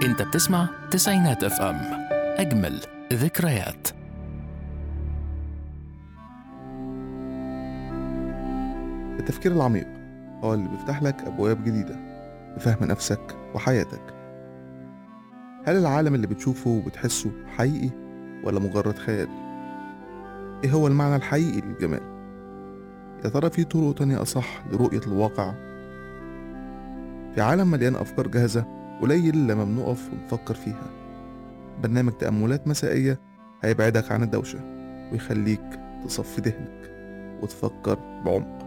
انت بتسمع تسعينات اف ام اجمل ذكريات التفكير العميق هو اللي بيفتح لك أبواب جديدة لفهم نفسك وحياتك هل العالم اللي بتشوفه وبتحسه حقيقي ولا مجرد خيال؟ إيه هو المعنى الحقيقي للجمال؟ يا ترى في طرق تانية أصح لرؤية الواقع؟ في عالم مليان أفكار جاهزة قليل لما بنقف ونفكر فيها برنامج تأملات مسائية هيبعدك عن الدوشة ويخليك تصفي ذهنك وتفكر بعمق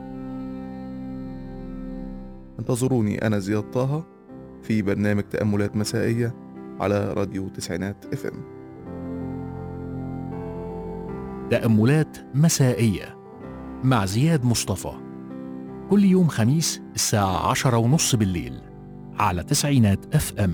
انتظروني أنا زياد طه في برنامج تأملات مسائية على راديو تسعينات اف ام تأملات مسائية مع زياد مصطفى كل يوم خميس الساعة عشرة ونص بالليل على تسعينات اف ام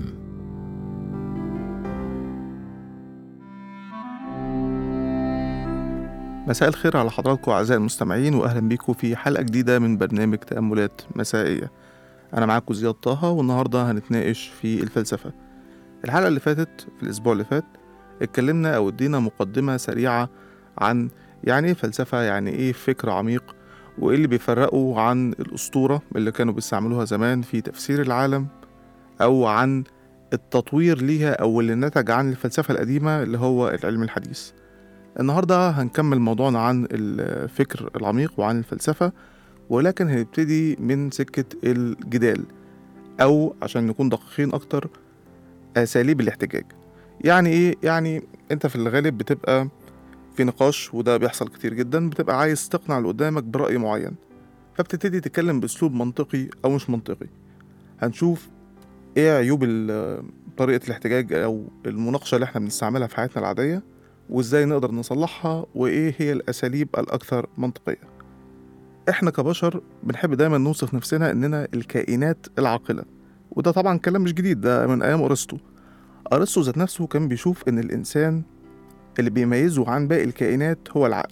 مساء الخير على حضراتكم أعزائي المستمعين وأهلا بيكم في حلقة جديدة من برنامج تأملات مسائية أنا معاكم زياد طه والنهاردة هنتناقش في الفلسفة الحلقة اللي فاتت في الأسبوع اللي فات اتكلمنا أو ادينا مقدمة سريعة عن يعني ايه فلسفة يعني ايه فكر عميق وايه اللي بيفرقه عن الأسطورة اللي كانوا بيستعملوها زمان في تفسير العالم أو عن التطوير ليها أو اللي نتج عن الفلسفة القديمة اللي هو العلم الحديث النهاردة هنكمل موضوعنا عن الفكر العميق وعن الفلسفة ولكن هنبتدي من سكة الجدال أو عشان نكون دقيقين أكتر أساليب الاحتجاج يعني إيه؟ يعني أنت في الغالب بتبقى في نقاش وده بيحصل كتير جدا بتبقى عايز تقنع اللي قدامك برأي معين فبتبتدي تتكلم بأسلوب منطقي أو مش منطقي هنشوف إيه عيوب ال- طريقة الاحتجاج أو المناقشة اللي إحنا بنستعملها في حياتنا العادية وإزاي نقدر نصلحها وإيه هي الأساليب الأكثر منطقية إحنا كبشر بنحب دايما نوصف نفسنا إننا الكائنات العاقلة وده طبعا كلام مش جديد ده من أيام أرسطو أرسطو ذات نفسه كان بيشوف إن الإنسان اللي بيميزه عن باقي الكائنات هو العقل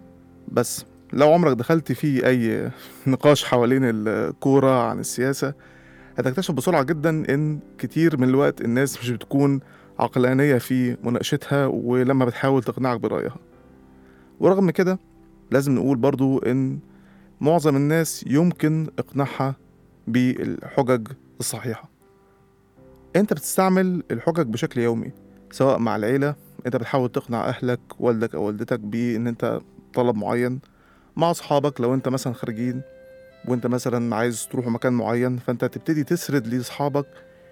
بس لو عمرك دخلت في أي نقاش حوالين الكورة عن السياسة هتكتشف بسرعة جدا إن كتير من الوقت الناس مش بتكون عقلانية في مناقشتها ولما بتحاول تقنعك برأيها ورغم كده لازم نقول برضو إن معظم الناس يمكن إقناعها بالحجج الصحيحة أنت بتستعمل الحجج بشكل يومي سواء مع العيلة أنت بتحاول تقنع أهلك والدك أو والدتك بإن أنت طلب معين مع أصحابك لو أنت مثلا خارجين وأنت مثلا عايز تروح مكان معين فأنت تبتدي تسرد لأصحابك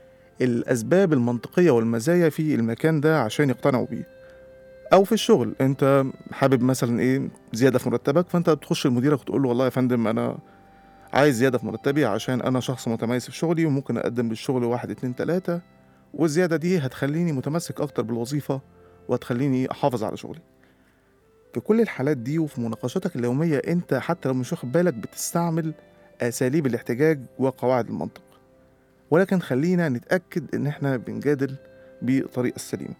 الأسباب المنطقية والمزايا في المكان ده عشان يقتنعوا بيه أو في الشغل أنت حابب مثلا إيه زيادة في مرتبك فأنت بتخش لمديرك وتقول له والله يا فندم أنا عايز زيادة في مرتبي عشان أنا شخص متميز في شغلي وممكن أقدم للشغل واحد اتنين تلاتة والزيادة دي هتخليني متمسك أكتر بالوظيفة وهتخليني أحافظ على شغلي في كل الحالات دي وفي مناقشاتك اليومية أنت حتى لو مش واخد بالك بتستعمل أساليب الاحتجاج وقواعد المنطق ولكن خلينا نتأكد إن إحنا بنجادل بالطريقة السليمة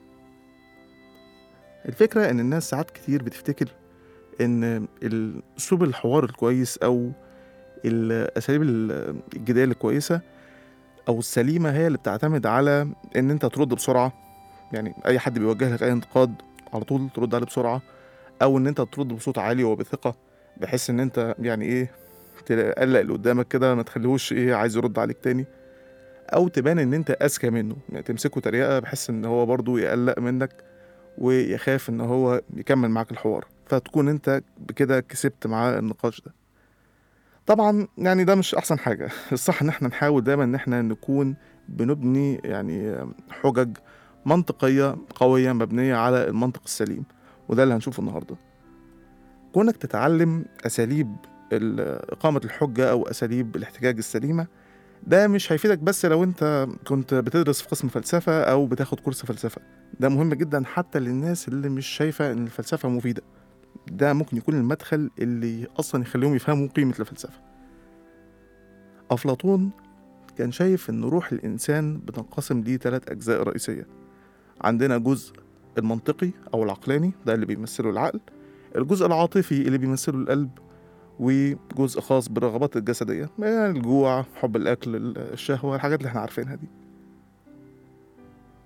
الفكرة إن الناس ساعات كتير بتفتكر إن الأسلوب الحوار الكويس أو الأساليب الجدال الكويسة أو السليمة هي اللي بتعتمد على إن أنت ترد بسرعة يعني أي حد بيوجه لك أي انتقاد على طول ترد عليه بسرعة أو إن أنت ترد بصوت عالي وبثقة بحيث إن أنت يعني إيه تقلق اللي قدامك كده ما تخليهوش إيه عايز يرد عليك تاني او تبان ان انت اذكى منه يعني تمسكه تريقه بحيث ان هو برضو يقلق منك ويخاف ان هو يكمل معاك الحوار فتكون انت بكده كسبت معاه النقاش ده طبعا يعني ده مش احسن حاجه الصح ان احنا نحاول دايما ان احنا نكون بنبني يعني حجج منطقيه قويه مبنيه على المنطق السليم وده اللي هنشوفه النهارده كونك تتعلم اساليب ال- اقامه الحجه او اساليب الاحتجاج السليمه ده مش هيفيدك بس لو انت كنت بتدرس في قسم فلسفة او بتاخد كورس فلسفة ده مهم جدا حتى للناس اللي مش شايفة ان الفلسفة مفيدة ده ممكن يكون المدخل اللي اصلا يخليهم يفهموا قيمة الفلسفة افلاطون كان شايف ان روح الانسان بتنقسم لثلاث اجزاء رئيسية عندنا جزء المنطقي او العقلاني ده اللي بيمثله العقل الجزء العاطفي اللي بيمثله القلب وجزء خاص بالرغبات الجسدية يعني الجوع حب الأكل الشهوة الحاجات اللي احنا عارفينها دي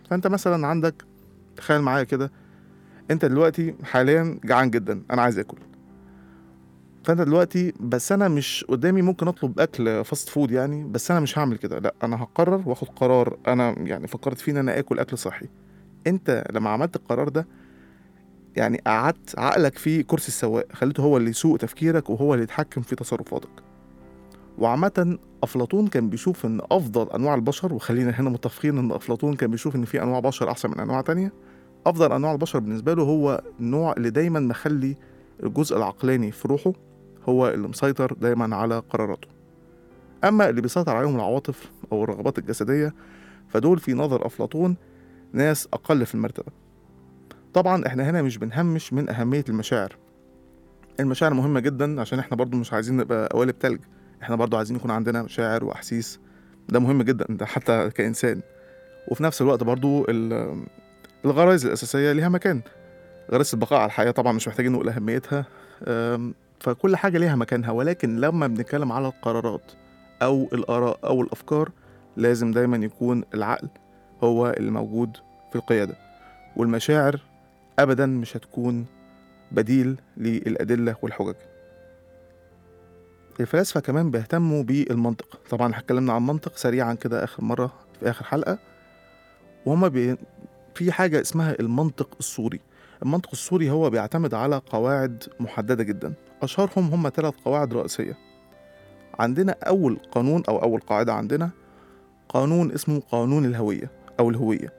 فانت مثلا عندك تخيل معايا كده انت دلوقتي حاليا جعان جدا انا عايز اكل فانت دلوقتي بس انا مش قدامي ممكن اطلب اكل فاست فود يعني بس انا مش هعمل كده لا انا هقرر واخد قرار انا يعني فكرت فيه ان انا اكل اكل صحي انت لما عملت القرار ده يعني قعدت عقلك في كرسي السواق خليته هو اللي يسوق تفكيرك وهو اللي يتحكم في تصرفاتك وعامة أفلاطون كان بيشوف إن أفضل أنواع البشر وخلينا هنا متفقين إن أفلاطون كان بيشوف إن في أنواع بشر أحسن من أنواع تانية أفضل أنواع البشر بالنسبة له هو النوع اللي دايما مخلي الجزء العقلاني في روحه هو اللي مسيطر دايما على قراراته أما اللي بيسيطر عليهم العواطف أو الرغبات الجسدية فدول في نظر أفلاطون ناس أقل في المرتبة طبعا احنا هنا مش بنهمش من أهمية المشاعر المشاعر مهمة جدا عشان احنا برضو مش عايزين نبقى قوالب تلج احنا برضو عايزين يكون عندنا مشاعر وأحاسيس ده مهم جدا ده حتى كإنسان وفي نفس الوقت برضو ال- الغرائز الأساسية ليها مكان غريزة البقاء على الحياة طبعا مش محتاجين نقول أهميتها أم، فكل حاجة ليها مكانها ولكن لما بنتكلم على القرارات أو الآراء أو الأفكار لازم دايما يكون العقل هو اللي موجود في القيادة والمشاعر أبدا مش هتكون بديل للأدلة والحجج الفلاسفة كمان بيهتموا بالمنطق طبعا اتكلمنا عن منطق سريعا كده آخر مرة في آخر حلقة وهما بي... في حاجة اسمها المنطق الصوري المنطق الصوري هو بيعتمد على قواعد محددة جدا أشهرهم هم ثلاث قواعد رئيسية عندنا أول قانون أو أول قاعدة عندنا قانون اسمه قانون الهوية أو الهوية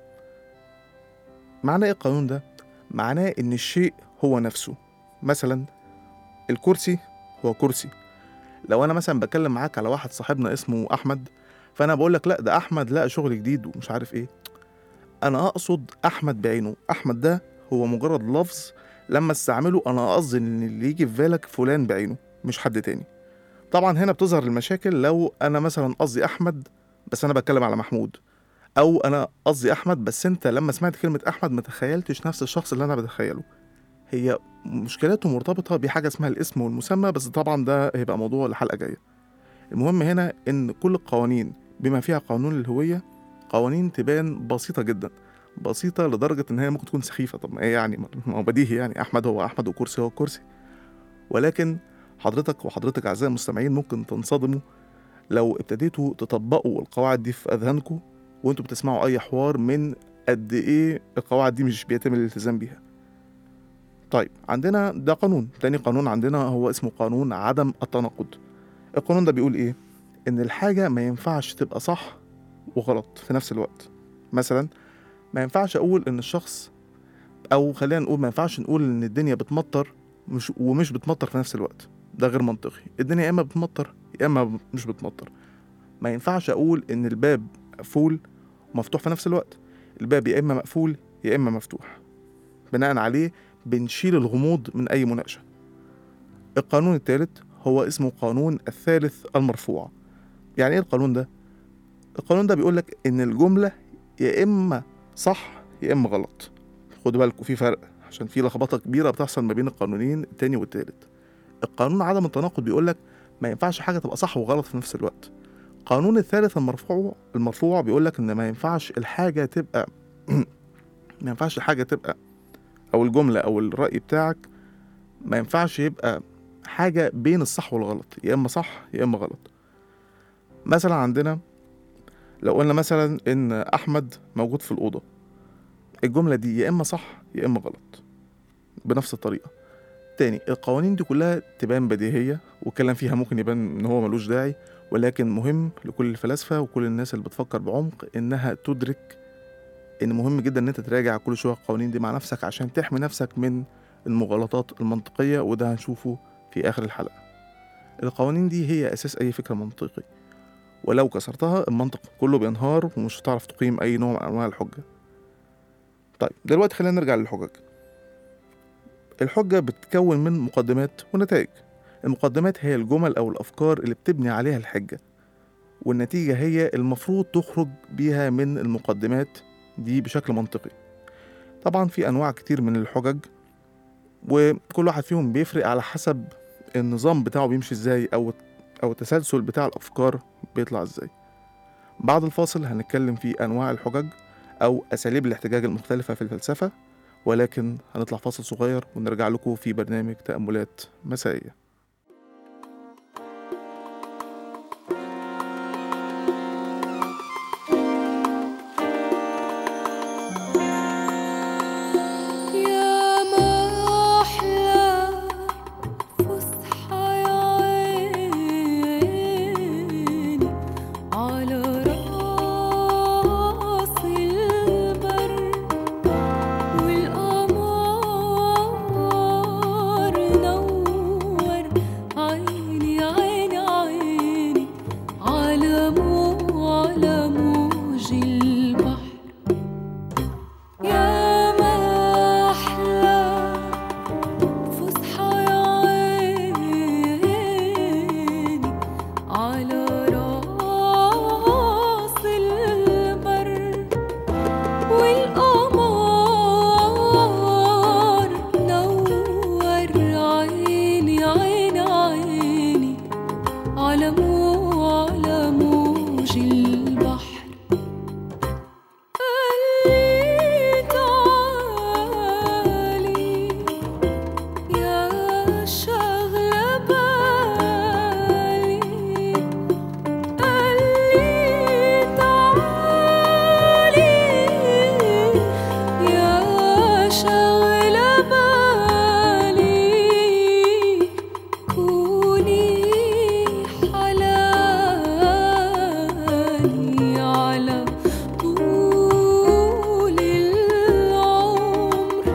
معناه إيه القانون ده؟ معناه إن الشيء هو نفسه مثلا الكرسي هو كرسي لو أنا مثلا بكلم معاك على واحد صاحبنا اسمه أحمد فأنا بقول لك لا ده أحمد لقى شغل جديد ومش عارف إيه أنا أقصد أحمد بعينه أحمد ده هو مجرد لفظ لما استعمله أنا قصدي إن اللي يجي في بالك فلان بعينه مش حد تاني طبعا هنا بتظهر المشاكل لو أنا مثلا قصدي أحمد بس أنا بتكلم على محمود أو أنا قصدي أحمد بس أنت لما سمعت كلمة أحمد ما تخيلتش نفس الشخص اللي أنا بتخيله هي مشكلاته مرتبطة بحاجة اسمها الاسم والمسمى بس طبعا ده هيبقى موضوع لحلقة جاية المهم هنا إن كل القوانين بما فيها قانون الهوية قوانين تبان بسيطة جدا بسيطة لدرجة إن هي ممكن تكون سخيفة طب ما إيه يعني ما هو بديهي يعني أحمد هو أحمد وكرسي هو كرسي ولكن حضرتك وحضرتك أعزائي المستمعين ممكن تنصدموا لو ابتديتوا تطبقوا القواعد دي في أذهانكم وأنتوا بتسمعوا أي حوار من قد إيه القواعد دي مش بيتم الالتزام بيها طيب عندنا ده قانون تاني قانون عندنا هو اسمه قانون عدم التناقض القانون ده بيقول إيه إن الحاجة ما ينفعش تبقى صح وغلط في نفس الوقت مثلا ما ينفعش اقول ان الشخص او خلينا نقول ما ينفعش نقول ان الدنيا بتمطر مش ومش بتمطر في نفس الوقت ده غير منطقي الدنيا يا اما بتمطر يا اما مش بتمطر ما ينفعش اقول ان الباب مقفول ومفتوح في نفس الوقت الباب يا اما مقفول يا اما مفتوح بناء عليه بنشيل الغموض من اي مناقشه القانون الثالث هو اسمه قانون الثالث المرفوع يعني ايه القانون ده القانون ده بيقول لك ان الجمله يا اما صح يا اما غلط خدوا بالكم في فرق عشان في لخبطه كبيره بتحصل ما بين القانونين التاني والتالت القانون عدم التناقض بيقول لك ما ينفعش حاجه تبقى صح وغلط في نفس الوقت قانون الثالث المرفوع المرفوع بيقول لك ان ما ينفعش الحاجه تبقى ما ينفعش الحاجه تبقى او الجمله او الراي بتاعك ما ينفعش يبقى حاجه بين الصح والغلط يا اما صح يا اما غلط مثلا عندنا لو قلنا مثلا ان احمد موجود في الاوضه الجمله دي يا اما صح يا اما غلط بنفس الطريقه تاني القوانين دي كلها تبان بديهيه والكلام فيها ممكن يبان ان هو ملوش داعي ولكن مهم لكل الفلاسفه وكل الناس اللي بتفكر بعمق انها تدرك ان مهم جدا ان انت تراجع كل شويه القوانين دي مع نفسك عشان تحمي نفسك من المغالطات المنطقيه وده هنشوفه في اخر الحلقه القوانين دي هي اساس اي فكره منطقي ولو كسرتها المنطق كله بينهار ومش هتعرف تقيم أي نوع من أنواع الحجة طيب دلوقتي خلينا نرجع للحجج الحجة بتتكون من مقدمات ونتائج المقدمات هي الجمل أو الأفكار اللي بتبني عليها الحجة والنتيجة هي المفروض تخرج بيها من المقدمات دي بشكل منطقي طبعا في أنواع كتير من الحجج وكل واحد فيهم بيفرق على حسب النظام بتاعه بيمشي ازاي أو أو التسلسل بتاع الأفكار بيطلع ازاي بعد الفاصل هنتكلم في أنواع الحجج أو أساليب الاحتجاج المختلفة في الفلسفة ولكن هنطلع فاصل صغير ونرجع لكم في برنامج تأملات مسائية يا ما أحلى فسحة يا عيني على راس البر والقمر نور عيني عيني عيني على مو على موج البحر يا ما أحلى فسحة يا عيني على راس البر والقمر نور عيني عيني عيني على مو على موج البحر قالي تعالي يا شغلة بالي قالي تعالي يا شغلة بالي كوني حلالي على طول العمر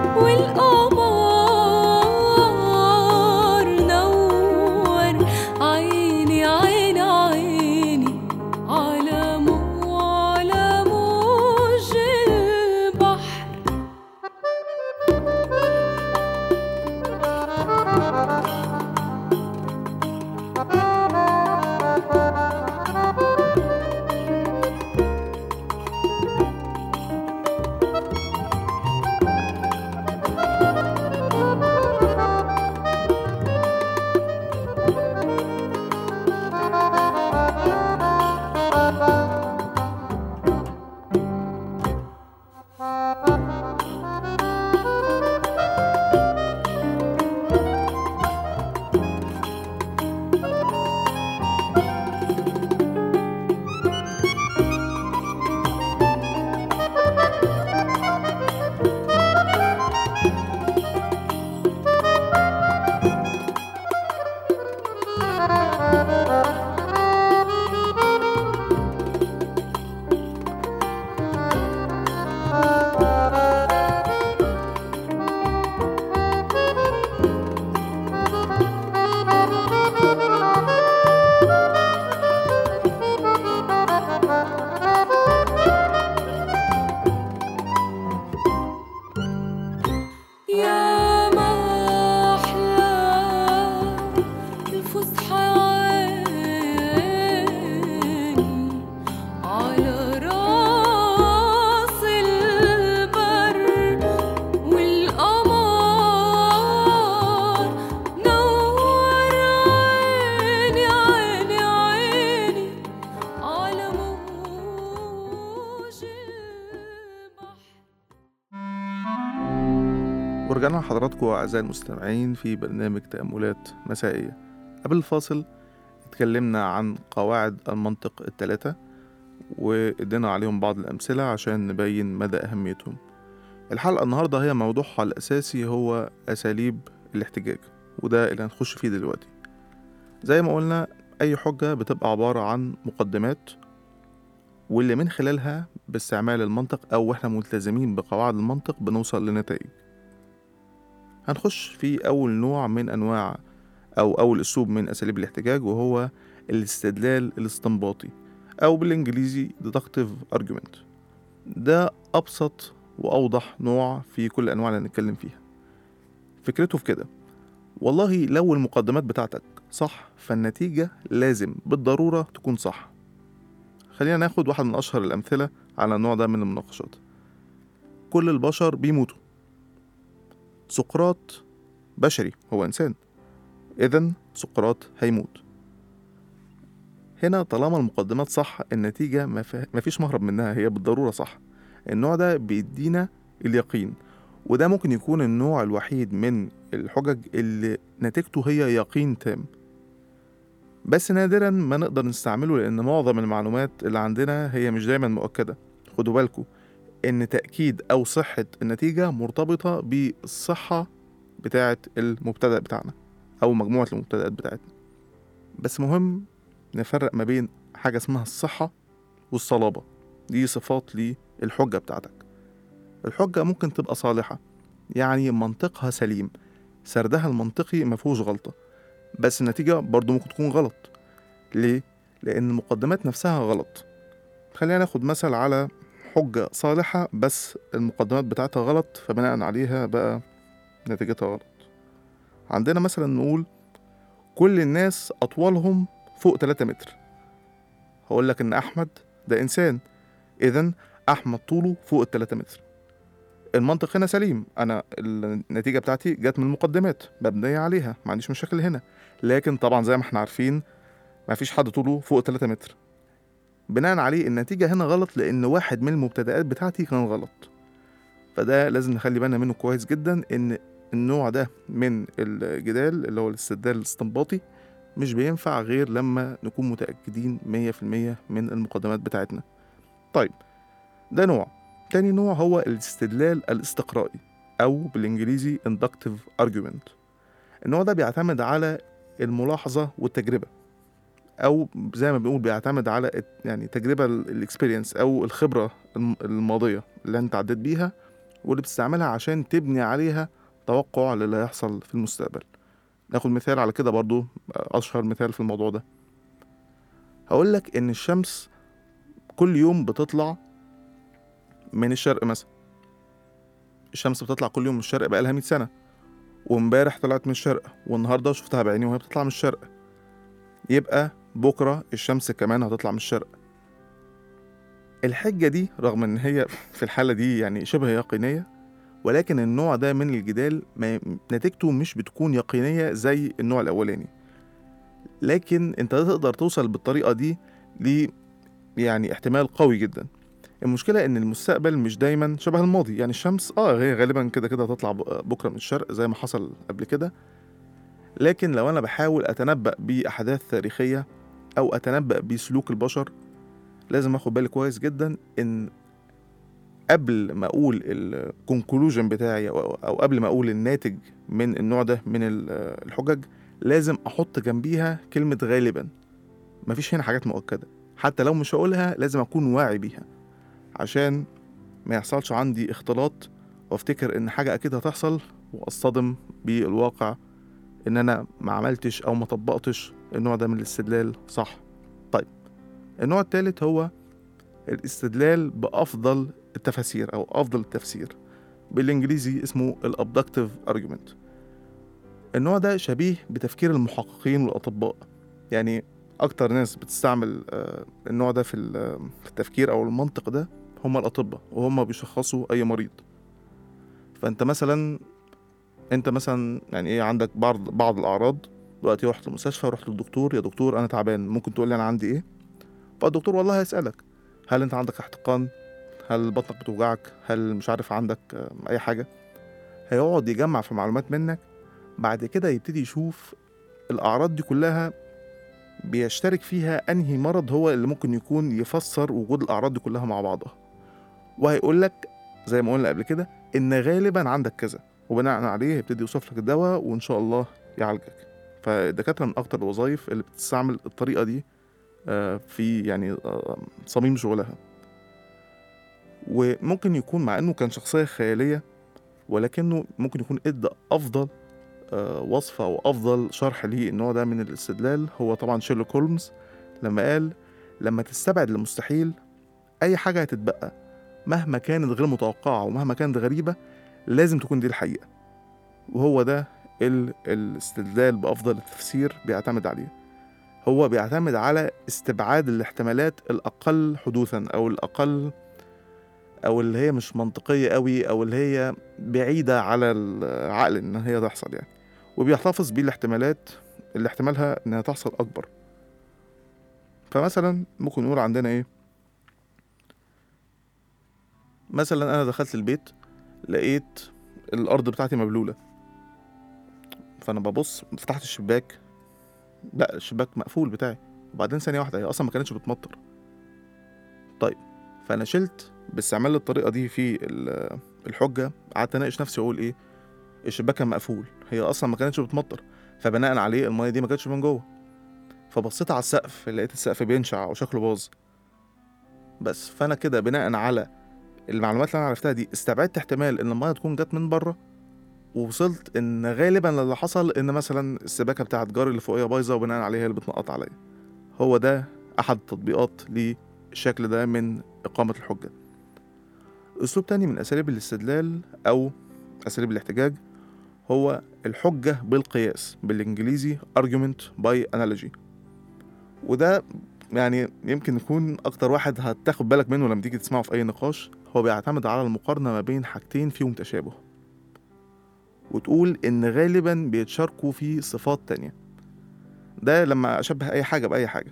والقمر نور عيني عيني عيني على مو على موج البحر يا ما أحلى الفسحة عيني على راس البر والقمر نور عيني عيني عيني على موج البحر ورجعنا لحضراتكم أعزائي المستمعين في برنامج تأملات مسائية قبل الفاصل اتكلمنا عن قواعد المنطق الثلاثة وادينا عليهم بعض الأمثلة عشان نبين مدى أهميتهم الحلقة النهاردة هي موضوعها الأساسي هو أساليب الاحتجاج وده اللي هنخش فيه دلوقتي زي ما قلنا أي حجة بتبقى عبارة عن مقدمات واللي من خلالها باستعمال المنطق أو وإحنا ملتزمين بقواعد المنطق بنوصل لنتائج هنخش في أول نوع من أنواع أو أول أسلوب من أساليب الاحتجاج وهو الاستدلال الاستنباطي أو بالإنجليزي deductive argument ده أبسط وأوضح نوع في كل الأنواع اللي هنتكلم فيها فكرته في كده والله لو المقدمات بتاعتك صح فالنتيجة لازم بالضرورة تكون صح خلينا ناخد واحد من أشهر الأمثلة على النوع ده من المناقشات كل البشر بيموتوا سقراط بشري هو إنسان إذا سقراط هيموت هنا طالما المقدمات صح النتيجة ما فيش مهرب منها هي بالضرورة صح النوع ده بيدينا اليقين وده ممكن يكون النوع الوحيد من الحجج اللي نتيجته هي يقين تام بس نادرا ما نقدر نستعمله لأن معظم المعلومات اللي عندنا هي مش دايما مؤكدة خدوا بالكم إن تأكيد أو صحة النتيجة مرتبطة بالصحة بتاعة المبتدأ بتاعنا أو مجموعة المبتدأات بتاعتنا بس مهم نفرق ما بين حاجة اسمها الصحة والصلابة دي صفات للحجة بتاعتك الحجة ممكن تبقى صالحة يعني منطقها سليم سردها المنطقي مفهوش غلطة بس النتيجة برضو ممكن تكون غلط ليه؟ لأن المقدمات نفسها غلط خلينا ناخد مثل على حجة صالحة بس المقدمات بتاعتها غلط فبناء عليها بقى نتيجتها غلط عندنا مثلا نقول كل الناس أطولهم فوق 3 متر هقول لك إن أحمد ده إنسان إذا أحمد طوله فوق ال 3 متر المنطق هنا سليم أنا النتيجة بتاعتي جت من المقدمات مبنية عليها ما عنديش مشاكل هنا لكن طبعا زي ما احنا عارفين ما فيش حد طوله فوق 3 متر بناء عليه النتيجة هنا غلط لأن واحد من المبتدئات بتاعتي كان غلط فده لازم نخلي بالنا منه كويس جدا إن النوع ده من الجدال اللي هو الاستدلال الاستنباطي مش بينفع غير لما نكون متأكدين مية في المية من المقدمات بتاعتنا طيب ده نوع تاني نوع هو الاستدلال الاستقرائي أو بالإنجليزي inductive argument النوع ده بيعتمد على الملاحظة والتجربة أو زي ما بنقول بيعتمد على الت- يعني تجربة الاكسبيرينس أو الخبرة الم- الماضية اللي أنت عديت بيها واللي بتستعملها عشان تبني عليها توقع للي هيحصل في المستقبل ناخد مثال على كده برضو أشهر مثال في الموضوع ده هقول لك إن الشمس كل يوم بتطلع من الشرق مثلا الشمس بتطلع كل يوم من الشرق بقالها 100 سنة وامبارح طلعت من الشرق والنهاردة شفتها بعيني وهي بتطلع من الشرق يبقى بكرة الشمس كمان هتطلع من الشرق الحجة دي رغم إن هي في الحالة دي يعني شبه يقينية ولكن النوع ده من الجدال ما نتيجته مش بتكون يقينية زي النوع الأولاني لكن أنت تقدر توصل بالطريقة دي ل يعني احتمال قوي جدا المشكلة إن المستقبل مش دايما شبه الماضي يعني الشمس اه هي غالبا كده كده هتطلع ب- بكرة من الشرق زي ما حصل قبل كده لكن لو أنا بحاول أتنبأ بأحداث تاريخية أو أتنبأ بسلوك البشر لازم أخد بالي كويس جدا إن قبل ما أقول الكونكلوجن بتاعي أو أو قبل ما أقول الناتج من النوع ده من ال- الحجج لازم أحط جنبيها كلمة غالبا مفيش هنا حاجات مؤكدة حتى لو مش هقولها لازم أكون واعي بيها عشان ما يحصلش عندي اختلاط وافتكر ان حاجة اكيد هتحصل واصطدم بالواقع ان انا ما عملتش او ما طبقتش النوع ده من الاستدلال صح طيب النوع الثالث هو الاستدلال بافضل التفاسير او افضل التفسير بالانجليزي اسمه الابدكتيف ارجيومنت النوع ده شبيه بتفكير المحققين والاطباء يعني اكتر ناس بتستعمل آه، النوع ده في ال- في التفكير او المنطق ده هم الأطباء وهم بيشخصوا أي مريض فأنت مثلا أنت مثلا يعني إيه عندك بعض بعض الأعراض دلوقتي رحت المستشفى رحت للدكتور يا دكتور أنا تعبان ممكن تقول لي أنا عندي إيه فالدكتور والله هيسألك هل أنت عندك احتقان هل بطنك بتوجعك هل مش عارف عندك آه، أي حاجة هيقعد يجمع في معلومات منك بعد كده يبتدي يشوف الأعراض دي كلها بيشترك فيها أنهي مرض هو اللي ممكن يكون يفسر وجود الأعراض دي كلها مع بعضها وهيقول لك زي ما قلنا قبل كده ان غالبا عندك كذا وبناء عليه هيبتدي يوصف لك الدواء وان شاء الله يعالجك فالدكاتره من اكتر الوظائف اللي بتستعمل الطريقه دي آه، في يعني آه، صميم شغلها وممكن يكون مع انه كان شخصيه خياليه ولكنه ممكن يكون ادى افضل آه، وصفه او افضل شرح للنوع ده من الاستدلال هو طبعا شيرلوك هولمز لما قال لما تستبعد المستحيل اي حاجه هتتبقى مهما كانت غير متوقعة ومهما كانت غريبة لازم تكون دي الحقيقة وهو ده ال- الاستدلال بأفضل التفسير بيعتمد عليه هو بيعتمد على استبعاد الاحتمالات الأقل حدوثا أو الأقل أو اللي هي مش منطقية قوي أو اللي هي بعيدة على العقل إن هي تحصل يعني وبيحتفظ بالاحتمالات اللي احتمالها إنها تحصل أكبر فمثلا ممكن نقول عندنا إيه مثلا انا دخلت البيت لقيت الارض بتاعتي مبلوله فانا ببص فتحت الشباك لا الشباك مقفول بتاعي وبعدين ثانيه واحده هي اصلا ما كانتش بتمطر طيب فانا شلت باستعمال الطريقه دي في ال- الحجه قعدت اناقش نفسي واقول ايه الشباك كان مقفول هي اصلا ما كانتش بتمطر فبناء عليه الميه دي ما كانتش من جوه فبصيت على السقف لقيت السقف بينشع وشكله باظ بس فانا كده بناء على المعلومات اللي انا عرفتها دي استبعدت احتمال ان الميه تكون جت من بره ووصلت ان غالبا اللي حصل ان مثلا السباكه بتاعت جاري اللي فوقيه بايظه وبناء عليها هي اللي بتنقط عليا هو ده احد التطبيقات للشكل ده من اقامه الحجه اسلوب تاني من اساليب الاستدلال او اساليب الاحتجاج هو الحجه بالقياس بالانجليزي argument by analogy وده يعني يمكن يكون اكتر واحد هتاخد بالك منه لما تيجي تسمعه في اي نقاش هو بيعتمد على المقارنه ما بين حاجتين فيهم تشابه وتقول ان غالبا بيتشاركوا في صفات تانية ده لما اشبه اي حاجه باي حاجه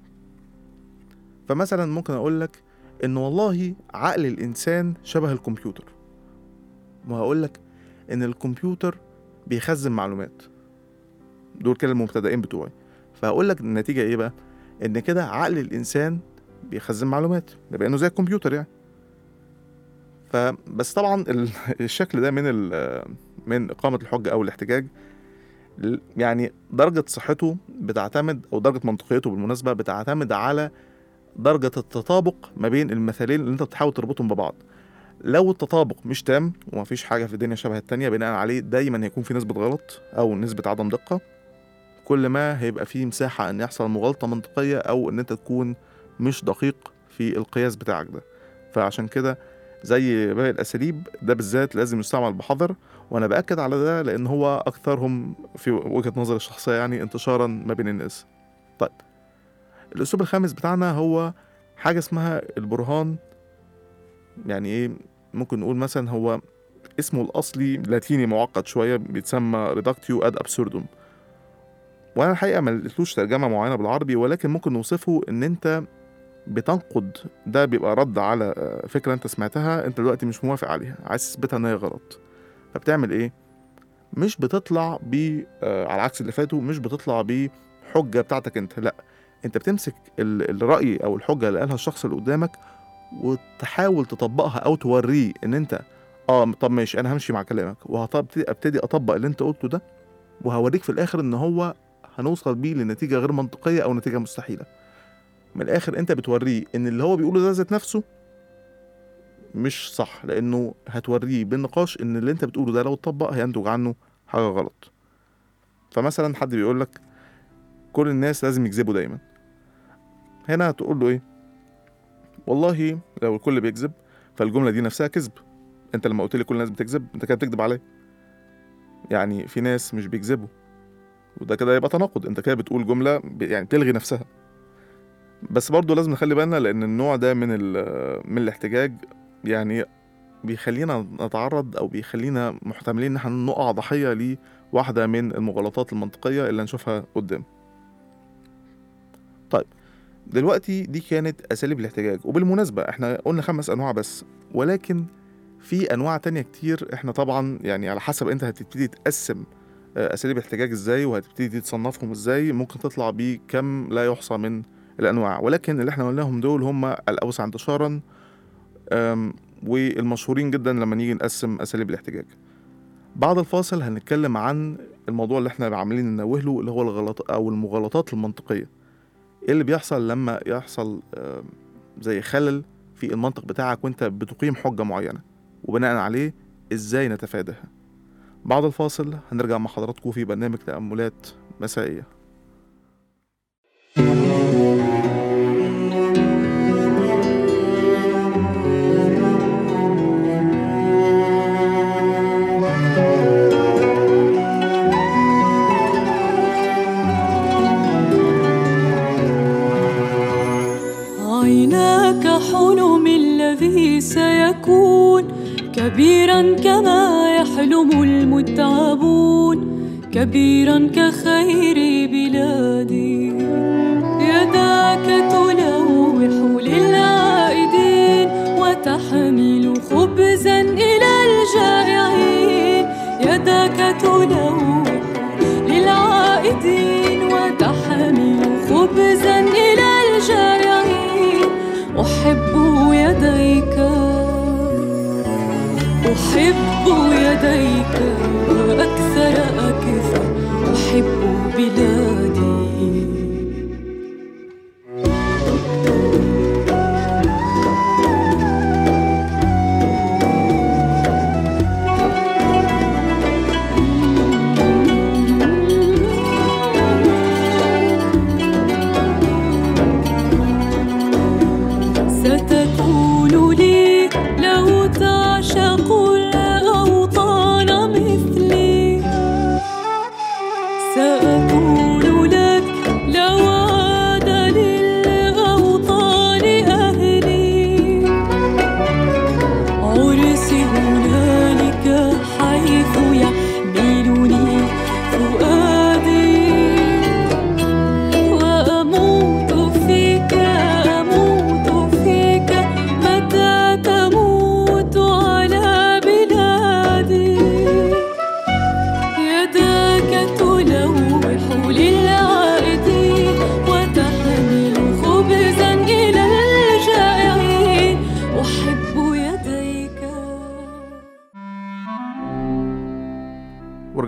فمثلا ممكن اقول لك ان والله عقل الانسان شبه الكمبيوتر وهقول لك ان الكمبيوتر بيخزن معلومات دول كده المبتدئين بتوعي فهقول لك النتيجه ايه بقى ان كده عقل الانسان بيخزن معلومات بما انه زي الكمبيوتر يعني فبس طبعا ال- الشكل ده من ال- من اقامه الحجه او الاحتجاج ل- يعني درجه صحته بتعتمد او درجه منطقيته بالمناسبه بتعتمد على درجه التطابق ما بين المثالين اللي انت بتحاول تربطهم ببعض لو التطابق مش تام ومفيش حاجه في الدنيا شبه التانية بناء عليه دايما هيكون في نسبه غلط او نسبه عدم دقه كل ما هيبقى فيه مساحه ان يحصل مغالطه منطقيه او ان انت تكون مش دقيق في القياس بتاعك ده فعشان كده زي باقي الاساليب ده بالذات لازم يستعمل بحذر وانا باكد على ده لان هو اكثرهم في وجهه نظري الشخصيه يعني انتشارا ما بين الناس طيب الاسلوب الخامس بتاعنا هو حاجه اسمها البرهان يعني ايه ممكن نقول مثلا هو اسمه الاصلي لاتيني معقد شويه بيتسمى ريدكتيو اد ابسوردوم وانا الحقيقه ما لقيتلوش ترجمه معينه بالعربي ولكن ممكن نوصفه ان انت بتنقد ده بيبقى رد على آه، فكره انت سمعتها انت دلوقتي مش موافق عليها عايز تثبتها ان هي غلط فبتعمل ايه مش بتطلع ب آه، على عكس اللي فاتوا مش بتطلع بحجه بتاعتك انت لا انت بتمسك ال- الراي او الحجه اللي قالها الشخص اللي قدامك وتحاول تطبقها او توريه ان انت اه طب ماشي انا همشي مع كلامك وهبتدي ابتدي اطبق اللي انت قلته ده وهوريك في الاخر ان هو هنوصل بيه لنتيجه غير منطقيه او نتيجه مستحيله من الاخر انت بتوريه ان اللي هو بيقوله ده ذات نفسه مش صح لانه هتوريه بالنقاش ان اللي انت بتقوله ده لو اتطبق هينتج عنه حاجه غلط فمثلا حد بيقول لك كل الناس لازم يكذبوا دايما هنا هتقول له ايه والله لو الكل بيكذب فالجمله دي نفسها كذب انت لما قلت لي كل الناس بتكذب انت كده بتكذب عليا يعني في ناس مش بيكذبوا وده كده يبقى تناقض انت كده بتقول جمله ب- يعني بتلغي نفسها بس برضه لازم نخلي بالنا لان النوع ده من ال- من الاحتجاج يعني بيخلينا نتعرض او بيخلينا محتملين ان احنا نقع ضحيه لواحده من المغالطات المنطقيه اللي هنشوفها قدام طيب دلوقتي دي كانت اساليب الاحتجاج وبالمناسبه احنا قلنا خمس انواع بس ولكن في انواع تانية كتير احنا طبعا يعني على حسب انت هتبتدي تقسم آه، اساليب الاحتجاج ازاي وهتبتدي تصنفهم ازاي ممكن تطلع بكم لا يحصى من الانواع ولكن اللي احنا قلناهم دول هم الاوسع انتشارا آم، والمشهورين جدا لما نيجي نقسم اساليب الاحتجاج بعد الفاصل هنتكلم عن الموضوع اللي احنا عاملين ننوه له اللي هو الغلط او المغالطات المنطقيه ايه اللي بيحصل لما يحصل آم، زي خلل في المنطق بتاعك وانت بتقيم حجه معينه وبناء عليه ازاي نتفاداها بعد الفاصل هنرجع مع حضراتكم في برنامج تأملات مسائية عيناك حلم الذي سيكون كبيرا كما يحلم المتعبون كبيرا كخير بلادي يداك تلوح للعائدين وتحمل خبز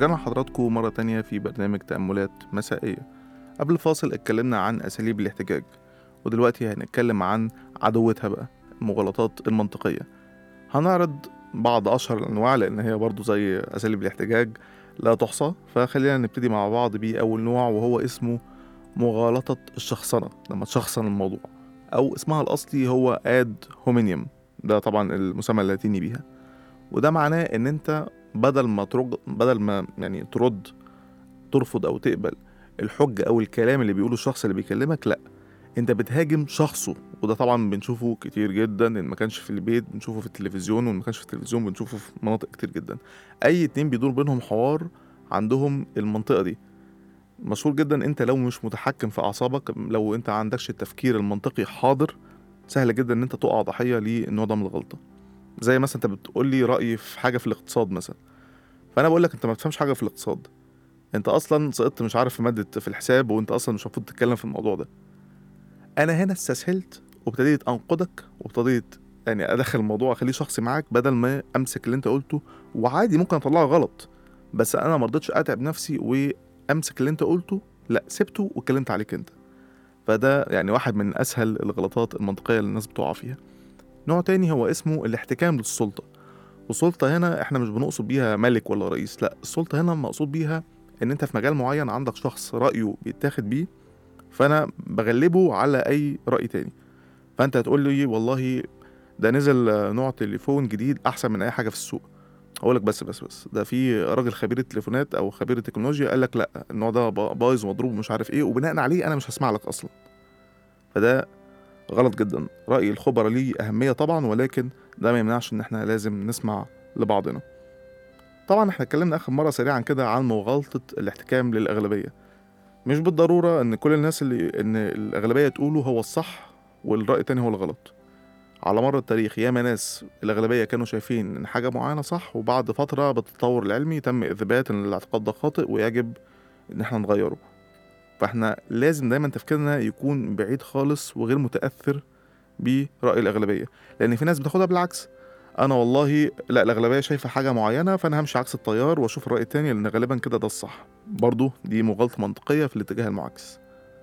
ورجعنا لحضراتكم مرة تانية في برنامج تأملات مسائية قبل الفاصل اتكلمنا عن أساليب الاحتجاج ودلوقتي هنتكلم عن عدوتها بقى المغالطات المنطقية هنعرض بعض أشهر الأنواع لأن هي برضو زي أساليب الاحتجاج لا تحصى فخلينا نبتدي مع بعض بأول نوع وهو اسمه مغالطة الشخصنة لما تشخصن الموضوع أو اسمها الأصلي هو اد هومينيوم ده طبعا المسمى اللاتيني بيها وده معناه إن أنت بدل ما ترد بدل ما يعني ترد ترفض أو تقبل الحجة أو الكلام اللي بيقوله الشخص اللي بيكلمك لأ أنت بتهاجم شخصه وده طبعا بنشوفه كتير جدا إن ما كانش في البيت بنشوفه في التلفزيون وإن ما كانش في التلفزيون بنشوفه في مناطق كتير جدا أي اتنين بيدور بينهم حوار عندهم المنطقة دي مشهور جدا انت لو مش متحكم في اعصابك لو انت عندكش التفكير المنطقي حاضر سهل جدا ان انت تقع ضحيه للنوع ده من الغلطه زي مثلا انت بتقول لي رايي في حاجه في الاقتصاد مثلا فانا بقول لك انت ما بتفهمش حاجه في الاقتصاد انت اصلا سقطت مش عارف في ماده في الحساب وانت اصلا مش المفروض تتكلم في الموضوع ده انا هنا استسهلت وابتديت انقدك وابتديت يعني ادخل الموضوع اخليه شخصي معاك بدل ما امسك اللي انت قلته وعادي ممكن اطلعه غلط بس انا ما رضيتش اتعب نفسي وامسك اللي انت قلته لا سبته واتكلمت عليك انت فده يعني واحد من اسهل الغلطات المنطقيه اللي الناس بتقع فيها نوع تاني هو اسمه الاحتكام للسلطه والسلطه هنا احنا مش بنقصد بيها ملك ولا رئيس لا السلطه هنا مقصود بيها ان انت في مجال معين عندك شخص رايه بيتاخد بيه فانا بغلبه على اي راي تاني فانت هتقول لي والله ده نزل آه، نوع تليفون جديد احسن من اي حاجه في السوق اقول لك بس بس بس ده في راجل خبير التليفونات او خبير التكنولوجيا قال لك لا النوع ده با- بايظ ومضروب ومش عارف ايه وبناء عليه انا مش هسمع لك اصلا فده غلط جدا راي الخبراء ليه اهميه طبعا ولكن ده ما يمنعش ان احنا لازم نسمع لبعضنا طبعا احنا اتكلمنا اخر مره سريعا كده عن مغالطه الاحتكام للاغلبيه مش بالضروره ان كل الناس اللي ان الاغلبيه تقوله هو الصح والراي التاني هو الغلط على مر التاريخ ياما ناس الأغلبية كانوا شايفين إن حاجة معينة صح وبعد فترة بالتطور العلمي تم إثبات إن الاعتقاد ده خاطئ ويجب إن إحنا نغيره فإحنا لازم دايما تفكيرنا يكون بعيد خالص وغير متأثر برأي الأغلبية لأن في ناس بتاخدها بالعكس أنا والله لا الأغلبية شايفة حاجة معينة فأنا همشي عكس التيار وأشوف الرأي التاني لأن غالبا كده ده الصح برضه دي مغالطة منطقية في الاتجاه المعاكس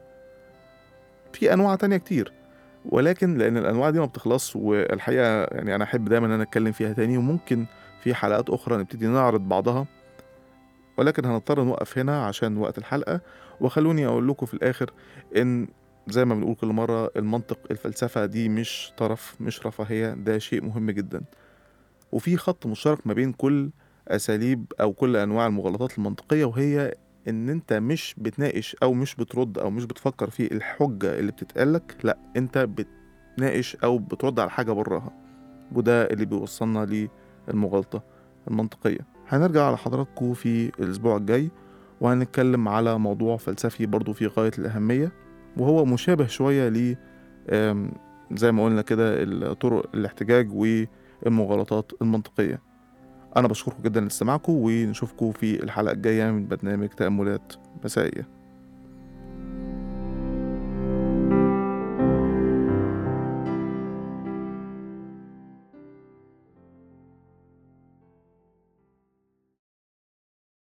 في أنواع تانية كتير ولكن لان الانواع دي ما بتخلص والحقيقه يعني انا احب دايما ان انا اتكلم فيها تاني وممكن في حلقات اخرى نبتدي نعرض بعضها ولكن هنضطر نوقف هنا عشان وقت الحلقه وخلوني اقول لكم في الاخر ان زي ما بنقول كل مره المنطق الفلسفه دي مش طرف مش رفاهيه ده شيء مهم جدا وفي خط مشترك ما بين كل اساليب او كل انواع المغالطات المنطقيه وهي ان انت مش بتناقش او مش بترد او مش بتفكر في الحجه اللي بتتقالك لا انت بتناقش او بترد على حاجه براها وده اللي بيوصلنا للمغالطه المنطقيه هنرجع على حضراتكم في الاسبوع الجاي وهنتكلم على موضوع فلسفي برضو في غايه الاهميه وهو مشابه شويه ل آم، زي ما قلنا كده طرق الاحتجاج والمغالطات المنطقيه انا بشكركم جدا لاستماعكم ونشوفكم في الحلقه الجايه من برنامج تاملات مسائيه